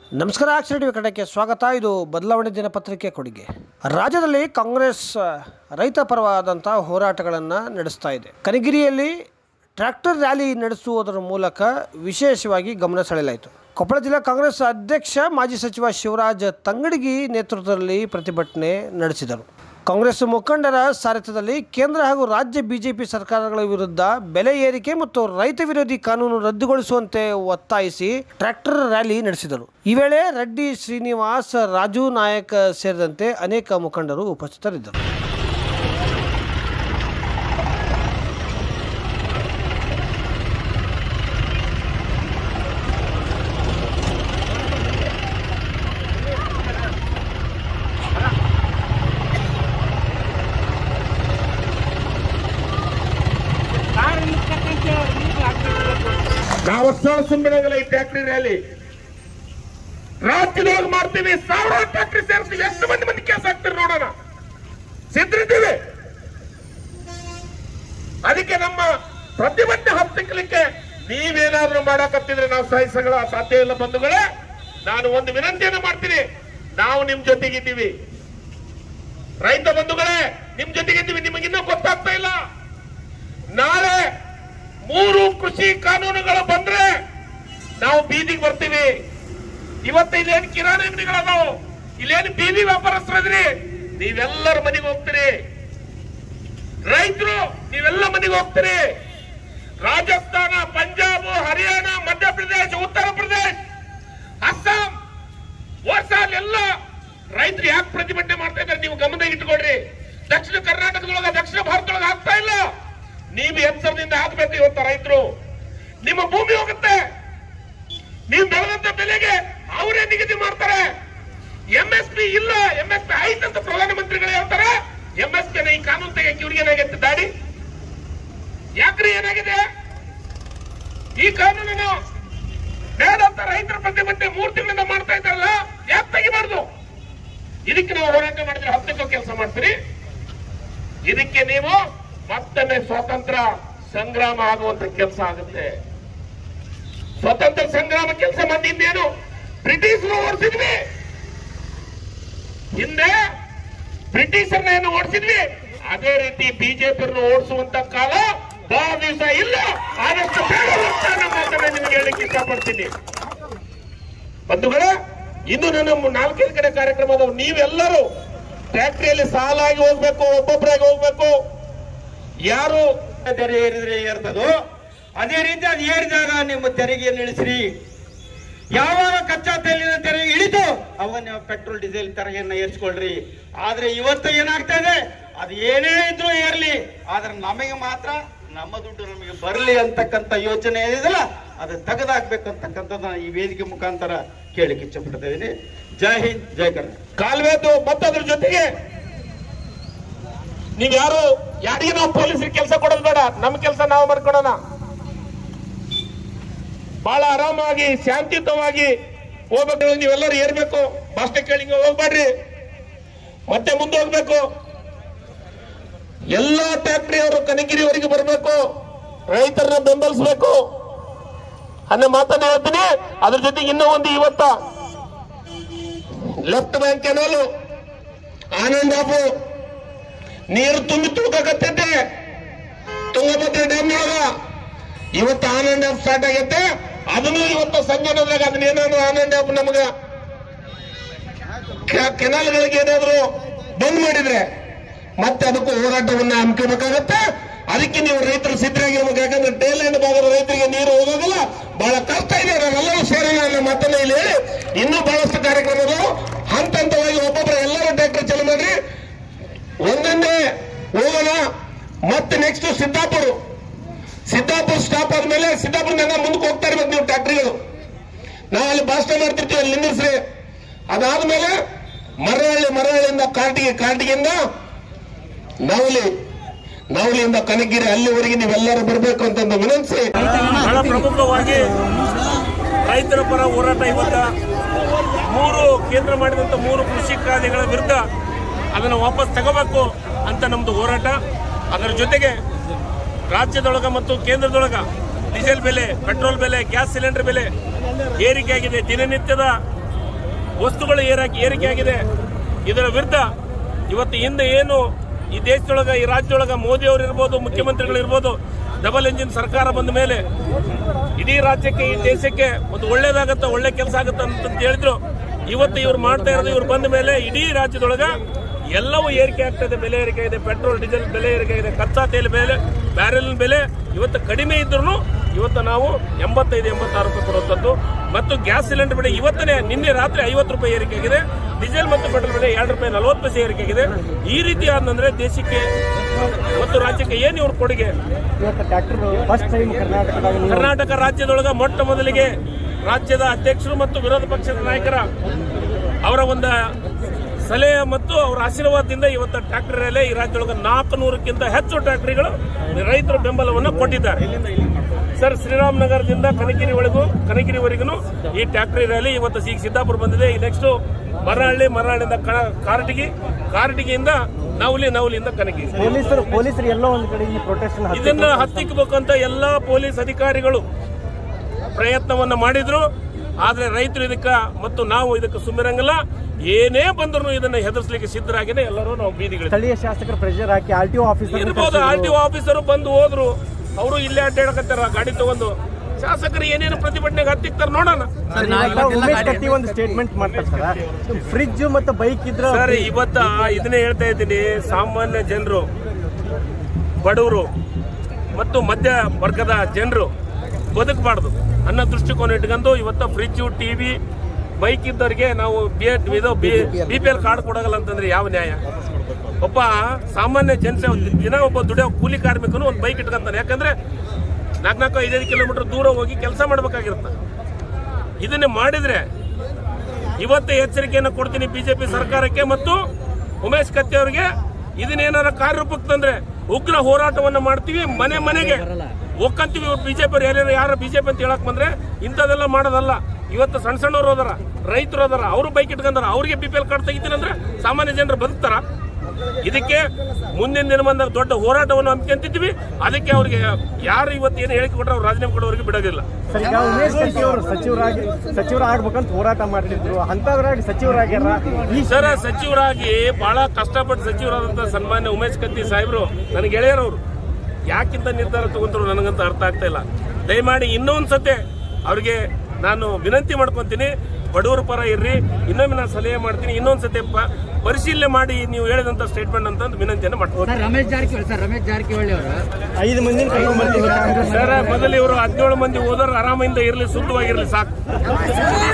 ನಮಸ್ಕಾರ action TV ಕನ್ನಡಕ್ಕೆ ಸ್ವಾಗತ ಇದು ಬದಲಾವಣೆ ದಿನಪತ್ರಿಕೆ ಕೊಡುಗೆ ರಾಜ್ಯದಲ್ಲಿ ಕಾಂಗ್ರೆಸ್ ಆ, ರೈತ ಪರವಾದಂಥ ಹೋರಾಟಗಳನ್ನು ನಡೆಸ್ತಾ ಇದೆ ಕನಗಿರಿಯಲ್ಲಿ ಟ್ರ್ಯಾಕ್ಟರ್ ರ್ಯಾಲಿ ನಡೆಸುವುದರ ಮೂಲಕ ವಿಶೇಷವಾಗಿ ಗಮನ ಸೆಳೆಯಲಾಯಿತು ಕೊಪ್ಪಳ ಜಿಲ್ಲಾ ಕಾಂಗ್ರೆಸ್ ಅಧ್ಯಕ್ಷ ಮಾಜಿ ಸಚಿವ ಶಿವರಾಜ್ ತಂಗಡಗಿ ನೇತೃತ್ವದಲ್ಲಿ ಪ್ರತಿಭಟನೆ ನಡೆಸಿದರು ಕಾಂಗ್ರೆಸ್ ಮುಖಂಡರ ಸಾರಥ್ಯದಲ್ಲಿ ಕೇಂದ್ರ ಹಾಗೂ ರಾಜ್ಯ ಬಿಜೆಪಿ ಸರ್ಕಾರಗಳ ವಿರುದ್ಧ ಬೆಲೆ ಏರಿಕೆ ಮತ್ತು ರೈತ ವಿರೋಧಿ ಕಾನೂನು ರದ್ದುಗೊಳಿಸುವಂತೆ ಒತ್ತಾಯಿಸಿ ಟ್ರ್ಯಾಕ್ಟರ್ ರ್ಯಾಲಿ ನಡೆಸಿದರು ಈ ವೇಳೆ ರೆಡ್ಡಿ ಶ್ರೀನಿವಾಸ್ ರಾಜು ನಾಯಕ್ ಸೇರಿದಂತೆ ಅನೇಕ ಮುಖಂಡರು ಉಪಸ್ಥಿತರಿದ್ದರು ನಾವು ಸ್ಥಳ ಸುಮ್ಮನೆಗಲ್ಲ ಈ ಟ್ಯಾಕ್ಟ್ರಿ ರ್ಯಾಲಿ ರಾಜ್ಯದೊಳಗೆ ಮಾಡ್ತೀವಿ ಸಾವಿರಾರು ಟ್ಯಾಕ್ಟ್ರಿ ಸೇರಿಸ್ತೀವಿ ಎಷ್ಟು ಮಂದಿ ಮಂದಿ ಕೆಲಸ ಆಗ್ತೀರಿ ನೋಡೋಣ ಸಿದ್ರಿದ್ದೀವಿ ಅದಕ್ಕೆ ನಮ್ಮ ಪ್ರತಿಭಟನೆ ಹತ್ತಿಕ್ಕಲಿಕ್ಕೆ ನೀವೇನಾದ್ರೂ ಮಾಡಕತ್ತಿದ್ರೆ ನಾವು ಸಹಿಸಗಳ ಸಾಧ್ಯ ಇಲ್ಲ ಬಂಧುಗಳೇ ನಾನು ಒಂದು ವಿನಂತಿಯನ್ನು ಮಾಡ್ತೀನಿ ನಾವು ನಿಮ್ ಜೊತೆಗಿದ್ದೀವಿ ರೈತ ಬಂಧುಗಳೇ ನಿಮ್ ಜೊತೆಗಿದ್ದೀವಿ ನಿಮಗಿನ್ನೂ ಗೊತ್ತಾಗ್ತಾ ಇಲ್ಲ ನಾಳೆ ಮೂರು ಕೃಷಿ ಕಾನೂನುಗಳು ಬಂದ್ರೆ ನಾವು ಬೀದಿಗೆ ಬರ್ತೀವಿ ಇವತ್ತು ಇಲ್ಲೇನು ಕಿರಾಣಿ ಅಂಗಡಿಗಳದಾವು ಇಲ್ಲೇನು ಬೀದಿ ವ್ಯಾಪಾರಸ್ಥರದ್ರಿ ನೀವೆಲ್ಲರ ಮನೆಗೆ ಹೋಗ್ತೀರಿ ರೈತರು ನೀವೆಲ್ಲ ಮನೆಗೆ ಹೋಗ್ತೀರಿ ರಾಜಸ್ಥಾನ ಪಂಜಾಬ್ ಹರಿಯಾಣ ಮಧ್ಯಪ್ರದೇಶ ಉತ್ತರ ಪ್ರದೇಶ ಅಸ್ಸಾಂ ಎಲ್ಲ ರೈತರು ಯಾಕೆ ಪ್ರತಿಭಟನೆ ಮಾಡ್ತಾ ಇದ್ದಾರೆ ನೀವು ಗಮನದಾಗ ಇಟ್ಕೊಳ್ರಿ ದಕ್ಷಿಣ ಕರ್ನಾಟಕದೊಳಗ ದಕ್ಷಿಣ ಭಾರತದೊಳಗ ಆಗ್ತಾ ಇಲ್ಲ ನೀವು ಎಚ್ಚರದಿಂದ ಹಾಕ್ಬೇಕು ಇವತ್ತು ರೈತರು ನಿಮ್ಮ ಭೂಮಿ ಹೋಗುತ್ತೆ ನೀವು ಬೆಳೆದಂತ ಬೆಲೆಗೆ ಅವರೇ ನಿಗದಿ ಮಾಡ್ತಾರೆ ಎಂ ಎಸ್ ಪಿ ಇಲ್ಲ ಎಂ ಎಸ್ ಪಿ ಆಯ್ತಂತ ಪ್ರಧಾನಮಂತ್ರಿಗಳು ಹೇಳ್ತಾರೆ ಎಂ ಎಸ್ ಪಿ ಈ ಕಾನೂನು ತೆಗೆಯಕ್ಕೆ ಇವ್ರಿಗೆ ಏನಾಗೈತೆ ದಾಡಿ ಯಾಕ್ರಿ ಏನಾಗಿದೆ ಈ ಕಾನೂನನ್ನು ಬೇಡ ಅಂತ ರೈತರ ಪ್ರತಿಭಟನೆ ಮೂರು ತಿಂಗಳಿಂದ ಮಾಡ್ತಾ ಇದ್ದಾರಲ್ಲ ಯಾಕೆ ತೆಗಿಬಾರ್ದು ಇದಕ್ಕೆ ನಾವು ಹೋರಾಟ ಮಾಡಿದ್ರೆ ಹತ್ತಕ್ಕೂ ಕೆಲಸ ಮಾಡ್ತೀರಿ ಇದಕ್ಕೆ ನೀವು ಮತ್ತೊಮ್ಮೆ ಸ್ವಾತಂತ್ರ್ಯ ಸಂಗ್ರಾಮ ಆಗುವಂತ ಕೆಲಸ ಆಗುತ್ತೆ ಸ್ವಾತಂತ್ರ್ಯ ಸಂಗ್ರಾಮ ಕೆಲಸ ಬಂದಿದ್ದೇನು ಬ್ರಿಟಿಷರು ಓಡಿಸಿದ್ವಿ ಹಿಂದೆ ಬ್ರಿಟಿಷರ್ನ ಏನು ಓಡಿಸಿದ್ವಿ ಅದೇ ರೀತಿ ಬಿಜೆಪಿಯನ್ನು ಓಡಿಸುವಂತ ಕಾಲ ಬಹಳ ದಿವಸ ಇಲ್ಲ ಆದಷ್ಟು ಬೇಗ ಹೋಗ್ತಾ ನಮ್ಮ ಮಾತನ್ನ ನಿಮ್ಗೆ ಹೇಳಲಿಕ್ಕೆ ಇಷ್ಟಪಡ್ತೀನಿ ಬಂಧುಗಳೇ ಇನ್ನು ನನ್ನ ಮು- ನಾಲ್ಕೈದು ಕಡೆ ಕಾರ್ಯಕ್ರಮ ಅದಾವ ನೀವೆಲ್ಲರೂ ಫ್ಯಾಕ್ಟರಿಯಲ್ಲಿ ಸಾಲಾಗಿ ಹೋಗ್ಬೇಕು ಒಬ್ಬೊಬ್ಬರಾಗಿ ಹೋಗ್ಬೇಕು ಯಾರು ತೆರಿಗೆ ಏರಿದ್ರೆ ಏರ್ತದೋ ಅದೇ ರೀತಿ ಅದು ಏರಿದಾಗ ನಿಮ್ಮ ತೆರಿಗೆಯನ್ನು ಇಳಿಸ್ರಿ ಯಾವಾಗ ಕಚ್ಚಾ ತೈಲಿನ ತೆರಿಗೆ ಇಳಿತು ಅವಾಗ ನೀವು ಪೆಟ್ರೋಲ್ ಡೀಸೆಲ್ ತೆರಿಗೆಯನ್ನ ಏರಿಸ್ಕೊಳ್ರಿ ಆದ್ರೆ ಇವತ್ತು ಏನಾಗ್ತಾ ಇದೆ ಅದು ಏನೇ ಇದ್ರೂ ಏರ್ಲಿ ಆದ್ರೆ ನಮಗೆ ಮಾತ್ರ ನಮ್ಮ ದುಡ್ಡು ನಮಗೆ ಬರಲಿ ಅಂತಕ್ಕಂಥ ಯೋಚನೆ ಏನಿದೆಯಲ್ಲ ಅದು ತೆಗೆದಾಕ್ಬೇಕಂತಕ್ಕಂಥದ್ದನ್ನ ಈ ವೇದಿಕೆ ಮುಖಾಂತರ ಕೇಳಿಕ್ಕೆ ಇಚ್ಛಪಡ್ತಾ ಇದ್ದೀನಿ ಜೈ ಹಿಂದ್ ಜೈ ಕರ್ನಾಟಕ ಕಾಲ್ವೇದು ಮತ್ತು ಅದ್ರ ಜೊತೆಗೆ ನೀವ್ ಯಾರು ಯಾರಿಗೆ ನಾವು ಪೊಲೀಸರಿಗೆ ಕೆಲಸ ಕೊಡೋದು ಬೇಡ ನಮ್ಮ ಕೆಲಸ ನಾವು ಮಾಡ್ಕೊಳೋಣ ಬಹಳ ಆರಾಮಾಗಿ ಶಾಂತಿಯುತವಾಗಿ ಹೋಗ್ಬೇಕು ನೀವೆಲ್ಲರೂ ಏರ್ಬೇಕು ಫಾಸ್ಟ್ ಕೇಳಿಂಗ ಹೋಗ್ಬೇಡ್ರಿ ಮತ್ತೆ ಮುಂದೆ ಹೋಗ್ಬೇಕು ಎಲ್ಲಾ ಫ್ಯಾಕ್ಟರಿ ಅವರು ಕನಗಿರಿವರೆಗೆ ಬರಬೇಕು ರೈತರನ್ನ ಬೆಂಬಲಿಸಬೇಕು ಅನ್ನೋ ಮಾತನ್ನ ಹೇಳ್ತೀನಿ ಅದ್ರ ಜೊತೆಗೆ ಇನ್ನೂ ಒಂದು ಇವತ್ತ left bank canal on and off ನೀರು ತುಂಬಿ ತುಳ್ಕಕತ್ತಿದ್ದೆ ತುಂಗಭದ್ರಾ ಡ್ಯಾಮ್ ಒಳಗ ಇವತ್ತು ಆನಂದ್ ಆಪ್ ಸ್ಟಾರ್ಟ್ ಆಗೈತೆ ಅದನ್ನು ಇವತ್ತು ಸಂಜೆ ಅನ್ನೋದ್ರಾಗ ಅದನ್ನ ಏನಾದ್ರು ಆನಂದ್ ಆಪ್ ನಮಗ ಕೆ- ಕೆನಾಲ್ಗಳಿಗೆ ಏನಾದ್ರು ಬಂದ್ ಮಾಡಿದ್ರೆ ಮತ್ತೆ ಅದಕ್ಕೂ ಹೋರಾಟವನ್ನ ಹಮ್ಮಿಕೋಬೇಕಾಗತ್ತೆ ಅದಕ್ಕೆ ನೀವು ರೈತರು ಸಿದ್ಧರಾಗಿರ್ಬೇಕು ಯಾಕಂದ್ರೆ ಟೇಲ್ ಎಂಡ್ ಭಾಗದ ರೈತರಿಗೆ ನೀರು ಹೋಗೋದಿಲ್ಲ ಬಹಳ ಕಷ್ಟ ಇದೆ ನಾವೆಲ್ಲರೂ ಸೇರೋಣ ಅನ್ನೋ ಮಾತನ್ನ ಇಲ್ಲಿ ಹೇಳಿ ಇನ್ನೂ ಬಹಳಷ್ಟು ಕಾರ್ಯಕ್ರಮಗಳು ಹಂತ ಹಂತವಾಗಿ ಒಬ್ಬೊಬ್ಬರು ಎಲ್ಲರೂ ಟ್ರ್ಯಾಕ್ಟರ್ ಚಾಲು ಮಾಡ್ರಿ ಒಂದೊಂದೇ ಹೋಗೋಣ ಮತ್ತೆ ನೆಕ್ಸ್ಟ್ ಸಿದ್ದಾಪುರ ಸಿದ್ದಾಪುರ ಸ್ಟಾಪ್ ಆದ್ಮೇಲೆ ಸಿದ್ದಾಪುರದಿಂದ ಮುಂದಕ್ಕೆ ಹೋಗ್ತಾ ಇರ್ಬೇಕು ನೀವು ಟ್ರ್ಯಾಕ್ಟರ್ಗಳು ನಾವು ಅಲ್ಲಿ ಭಾಷಣ ಮಾಡ್ತಿರ್ತೀವಿ ಅಲ್ಲಿ ನಿಂದಿಸ್ರಿ ಅದಾದ್ಮೇಲೆ ಮರಹಳ್ಳಿ ಮರಹಳ್ಳಿಯಿಂದ ಕಾರ್ಟಿಗೆ ಕಾರ್ಟಿಗಿಂದ ನವಲಿ ನವಲಿಯಿಂದ ಕನಗಿರಿ ಅಲ್ಲಿವರೆಗೆ ನೀವೆಲ್ಲರೂ ಬರಬೇಕು ಅಂತ ಒಂದು ವಿನಂತಿಸಿ ಬಹಳ ಪ್ರಮುಖವಾಗಿ ರೈತರ ಪರ ಹೋರಾಟ ಇವತ್ತ ಮೂರು ಕೇಂದ್ರ ಮಾಡಿದಂಥ ಮೂರು ಕೃಷಿ ಕಾಯ್ದೆಗಳ ವಿರುದ್ಧ ಅದನ್ನು ವಾಪಸ್ ತಗೋಬೇಕು ಅಂತ ನಮ್ಮದು ಹೋರಾಟ ಅದರ ಜೊತೆಗೆ ರಾಜ್ಯದೊಳಗ ಮತ್ತು ಕೇಂದ್ರದೊಳಗ ಡೀಸೆಲ್ ಬೆಲೆ ಪೆಟ್ರೋಲ್ ಬೆಲೆ ಗ್ಯಾಸ್ ಸಿಲಿಂಡರ್ ಬೆಲೆ ಏರಿಕೆ ಆಗಿದೆ ದಿನನಿತ್ಯದ ವಸ್ತುಗಳ ಏರಿಕೆ ಏರಿಕೆ ಆಗಿದೆ ಇದರ ವಿರುದ್ಧ ಇವತ್ತು ಹಿಂದೆ ಏನು ಈ ದೇಶದೊಳಗ ಈ ರಾಜ್ಯದೊಳಗ ಮೋದಿ ಅವರು ಇರ್ಬೋದು ಮುಖ್ಯಮಂತ್ರಿಗಳು ಇರ್ಬೋದು ಡಬಲ್ ಎಂಜಿನ್ ಸರ್ಕಾರ ಬಂದ ಮೇಲೆ ಇಡೀ ರಾಜ್ಯಕ್ಕೆ ಈ ದೇಶಕ್ಕೆ ಒಂದು ಒಳ್ಳೇದಾಗತ್ತ ಒಳ್ಳೆ ಕೆಲಸ ಆಗತ್ತ ಅಂತ ಹೇಳಿದ್ರು ಇವತ್ತು ಇವ್ರು ಮಾಡ್ತಾ ಇರೋದು ಇವ್ರು ಬಂದ ಮೇಲೆ ಇಡೀ ರಾಜ್ಯದೊಳಗ ಎಲ್ಲವೂ ಏರಿಕೆ ಆಗ್ತಾ ಇದೆ ಬೆಲೆ ಏರಿಕೆ ಇದೆ ಪೆಟ್ರೋಲ್ ಡೀಸೆಲ್ ಬೆಲೆ ಏರಿಕೆ ಇದೆ ಕಚ್ಚಾ ತೈಲ ಬೆಲೆ ಬ್ಯಾರೆಲ್ ಬೆಲೆ ಇವತ್ತು ಕಡಿಮೆ ಇದ್ರೂ ಇವತ್ತು ನಾವು ಎಂಬತ್ತೈದು ಎಂಬತ್ತಾರು ರೂಪಾಯಿ ಕೊಡುವಂಥದ್ದು ಮತ್ತು ಗ್ಯಾಸ್ ಸಿಲಿಂಡರ್ ಬೆಲೆ ಇವತ್ತನೇ ನಿನ್ನೆ ರಾತ್ರಿ ಐವತ್ತು ರೂಪಾಯಿ ಏರಿಕೆ ಆಗಿದೆ ಡೀಸೆಲ್ ಮತ್ತು ಪೆಟ್ರೋಲ್ ಬೆಲೆ ಎರಡು ರೂಪಾಯಿ ನಲವತ್ತು ಪೈಸೆ ಏರಿಕೆ ಆಗಿದೆ ಈ ರೀತಿ ಆದಂದ್ರೆ ದೇಶಕ್ಕೆ ಮತ್ತು ರಾಜ್ಯಕ್ಕೆ ಏನು ಇವ್ರ ಕೊಡುಗೆ ಇವತ್ತು ಟ್ರ್ಯಾಕ್ಟರ್ ಫಸ್ಟ್ ಟೈಮ್ ಕರ್ನಾಟಕದಾಗ ನೀವು ಕರ್ನಾಟಕ ರಾಜ್ಯದೊಳಗ ಮೊಟ್ಟ ಮೊದಲಿಗೆ ರಾಜ್ಯದ ಅಧ್ಯಕ್ಷರು ಮತ್ತು ವಿರೋಧ ಪಕ್ಷದ ನಾಯಕರ ಅವರ ಒಂದು ಸಲಹೆ ಮತ್ತು ಅವರ ಆಶೀರ್ವಾದದಿಂದ ಇವತ್ತು ಟ್ರ್ಯಾಕ್ಟರ್ ರ್ಯಾಲಿ ಈ ರಾಜ್ಯದೊಳಗ ನಾಲ್ಕು ನೂರಕ್ಕಿಂತ ಹೆಚ್ಚು ಟ್ರ್ಯಾಕ್ಟರಿಗಳು ರೈತರ ಬೆಂಬಲವನ್ನು ಕೊಟ್ಟಿದ್ದಾರೆ ಸರ್ ಶ್ರೀರಾಮನಗರದಿಂದ ಕನಗಿರಿವರೆಗೂ ಕನಗಿರಿವರೆಗೂ ಈ ಟ್ರ್ಯಾಕ್ಟರಿ ರ್ಯಾಲಿ ಇವತ್ತು ಈಗ ಸಿದ್ದಾಪುರ ಬಂದಿದೆ ಈ ನೆಕ್ಸ್ಟ್ ಮರಹಳ್ಳಿ ಮರಹಳ್ಳಿಯಿಂದ ಕ- ಕಾರಟಗಿ ಕಾರಟಗಿಯಿಂದ ನವಲಿ ನವಲಿಯಿಂದ ಕನಗಿರಿ ಪೊಲೀಸರು ಪೊಲೀಸರು ಎಲ್ಲೋ ಒಂದು ಕಡೆ ಈ ಪ್ರೊಟೆಕ್ಷನ್ ಇದನ್ನ ಹತ್ತಿಕ್ಕಬೇಕಂತ ಎಲ್ಲಾ ಪೊಲೀಸ್ ಅಧಿಕಾರಿಗಳು ಪ್ರಯತ್ನವನ್ನ ಮಾಡಿದ್ರು ಆದ್ರೆ ರೈತರು ಇದಕ್ಕ ಮತ್ತು ನಾವು ಇದಕ್ಕೆ ಸುಮ್ಮಿರಂಗಿಲ್ಲ ಏನೇ ಬಂದ್ರು ಇದನ್ನ ಹೆದರ್ಸ್ಲಿಕ್ಕೆ ಸಿದ್ಧರಾಗಿನೇ ಎಲ್ಲರೂ ನಾವು ಬೀದಿಗಳು ಸ್ಥಳೀಯ ಶಾಸಕರ ಪ್ರೆಷರ್ ಹಾಕಿ ಆರ್ ಟಿ ಒ ಆಫೀಸರ್ ಇರ್ಬೋದು ಆರ್ ಟಿ ಆಫೀಸರ್ ಬಂದು ಹೋದ್ರು ಅವರು ಇಲ್ಲೇ ಅಡ್ಡಾಡಕತ್ತಾರ ಗಾಡಿ ತಗೊಂಡು ಶಾಸಕರು ಏನೇನು ಪ್ರತಿಭಟನೆಗೆ ಹತ್ತಿಕ್ತಾರ ನೋಡೋಣ ಉಮೇಶ್ ಕತ್ತಿ ಒಂದು ಸ್ಟೇಟ್ಮೆಂಟ್ ಮಾಡ್ತಾರೆ ಸರ್ ಫ್ರಿಜ್ ಮತ್ತು ಬೈಕ್ ಇದ್ರೆ ಸರ್ ಇವತ್ತ ಇದನ್ನೇ ಹೇಳ್ತಾ ಇದ್ದೀನಿ ಸಾಮಾನ್ಯ ಜನರು ಬಡವರು ಮತ್ತು ಮಧ್ಯ ವರ್ಗದ ಜನರು ಬದುಕಬಾರ್ದು ಅನ್ನೋ ದೃಷ್ಟಿಕೋನ ಇಟ್ಕೊಂಡು ಇವತ್ತ ಫ್ರಿಜ್ಜು ಟಿವಿ ಬೈಕ್ ಇದ್ದವರಿಗೆ ನಾವು ಬಿ ಇದು ಬಿ ಪಿ ಎಲ್ ಕಾರ್ಡ್ ಕೊಡೋಗಲ್ಲ ಅಂತಂದ್ರೆ ಯಾವ ನ್ಯಾಯ ಒಬ್ಬ ಸಾಮಾನ್ಯ ಜನಸೇ ದಿನ ಒಬ್ಬ ದುಡಿಯೋ ಕೂಲಿ ಕಾರ್ಮಿಕನು ಒಂದು ಬೈಕ್ ಇಟ್ಕೊಂತಾನೆ ಯಾಕಂದ್ರೆ ನಾಲ್ಕು ನಾಲ್ಕು ಐದೈದು ಕಿಲೋಮೀಟರ್ ದೂರ ಹೋಗಿ ಕೆಲಸ ಮಾಡ್ಬೇಕಾಗಿರುತ್ತೆ ಇದನ್ನೇ ಮಾಡಿದ್ರೆ ಇವತ್ತೇ ಎಚ್ಚರಿಕೆಯನ್ನು ಕೊಡ್ತೀನಿ ಬಿಜೆಪಿ ಸರ್ಕಾರಕ್ಕೆ ಮತ್ತು ಉಮೇಶ್ ಕತ್ತಿ ಅವರಿಗೆ ಇದನ್ನೇನಾರ ಕಾರ್ಯರೂಪಕ್ಕೆ ತಂದ್ರೆ ಉಗ್ರ ಹೋರಾಟವನ್ನ ಮಾಡ್ತೀವಿ ಮನೆ ಮನೆಗೆ ಒಕ್ಕಂತೀವಿ ಇವ್ರು ಬಿಜೆಪಿ ಯಾರ್ಯಾರು ಯಾರು ಬಿಜೆಪಿ ಅಂತ ಹೇಳಕ್ ಬಂದ್ರೆ ಇಂಥದೆಲ್ಲ ಮಾಡೋದಲ್ಲ ಇವತ್ತು ಸಣ್ಣ ಸಣ್ಣವ್ರು ಹೋದಾರ ರೈತರು ಹೋದಾರ ಅವರು ಬೈಕ್ ಇಟ್ಕೊಂಡಾರ ಅವ್ರಿಗೆ ಬಿ ಪಿ ಎಲ್ ಕಾರ್ಡ್ ತೆಗಿತೀನಿ ಅಂದ್ರೆ ಸಾಮಾನ್ಯ ಜನರು ಬದುಕ್ತಾರ ಇದಕ್ಕೆ ಮುಂದಿನ ದಿನ ಬಂದಾಗ ದೊಡ್ಡ ಹೋರಾಟವನ್ನು ಹಮ್ಮಿಕೊಂತಿದ್ವಿ ಅದಕ್ಕೆ ಅವ್ರಿಗೆ ಯಾರು ಇವತ್ತು ಏನು ಹೇಳಿಕೆ ಕೊಟ್ಟರೆ ಅವ್ರು ರಾಜೀನಾಮೆ ಕೊಡೋರಿಗೆ ಬಿಡೋದಿಲ್ಲ ಸರ್ ಈಗ ಉಮೇಶ್ ಕತ್ತಿ ಅವರು ಸಚಿವರಾಗಿ ಸಚಿವರಾಗ್ಬೇಕಂತ ಹೋರಾಟ ಮಾಡ್ತಿದ್ರು ಅಂತದ್ರಾಗಿ ಸಚಿವರಾಗ್ಯಾರ ಈ ಸರ ಸಚಿವರಾಗಿ ಬಹಳ ಕಷ್ಟಪಟ್ಟು ಸಚಿವರಾದಂತ ಸನ್ಮಾನ್ಯ ಉಮೇಶ್ ಕತ್ತಿ ಸಾಹೇಬರು ನನಗೆ ಗೆಳೆಯರವರು ಯಾಕಿಂತ ನಿರ್ಧಾರ ತಗೊಂತರು ನನಗಂತ ಅರ್ಥ ಆಗ್ತಾ ಇಲ್ಲ ದಯಮಾಡಿ ಇನ್ನೊಂದ್ ಸತೆ ಅವ್ರಿಗೆ ನಾನು ವಿನಂತಿ ಮಾಡ್ಕೊಂತೀನಿ ಬಡವರ ಪರ ಇರ್ರಿ ಇನ್ನೊಮ್ಮೆ ನಾನು ಸಲಹೆ ಮಾಡ್ತೀನಿ ಇನ್ನೊಂದ್ ಸತೆ ಪ- ಪರಿಶೀಲನೆ ಮಾಡಿ ನೀವು ಹೇಳಿದಂತ ಸ್ಟೇಟ್ಮೆಂಟ್ ಅಂತ ಒಂದು ವಿನಂತಿಯನ್ನು ಮಾಡ್ತೀನಿ ಸರ್ ರಮೇಶ್ ಜಾರಕಿಹೊಳಿ ಸರ್ ರಮೇಶ್ ಜಾರಕಿಹೊಳಿ ಅವರು ಐದು ಮಂದಿನ ಕರ್ಕೊಂಡ್ ಬರ್ತಿದ್ರು ಕಾಂಗ್ರೆಸ್ ಸರ್ ಮೊದಲು ಇವರು ಹದಿನೇಳು ಮಂದಿ ಹೋದವ್ರು ಆರಾಮಿಂದ ಇರಲಿ ಶುದ್ಧವಾಗಿರ್ಲಿ ಸಾಕು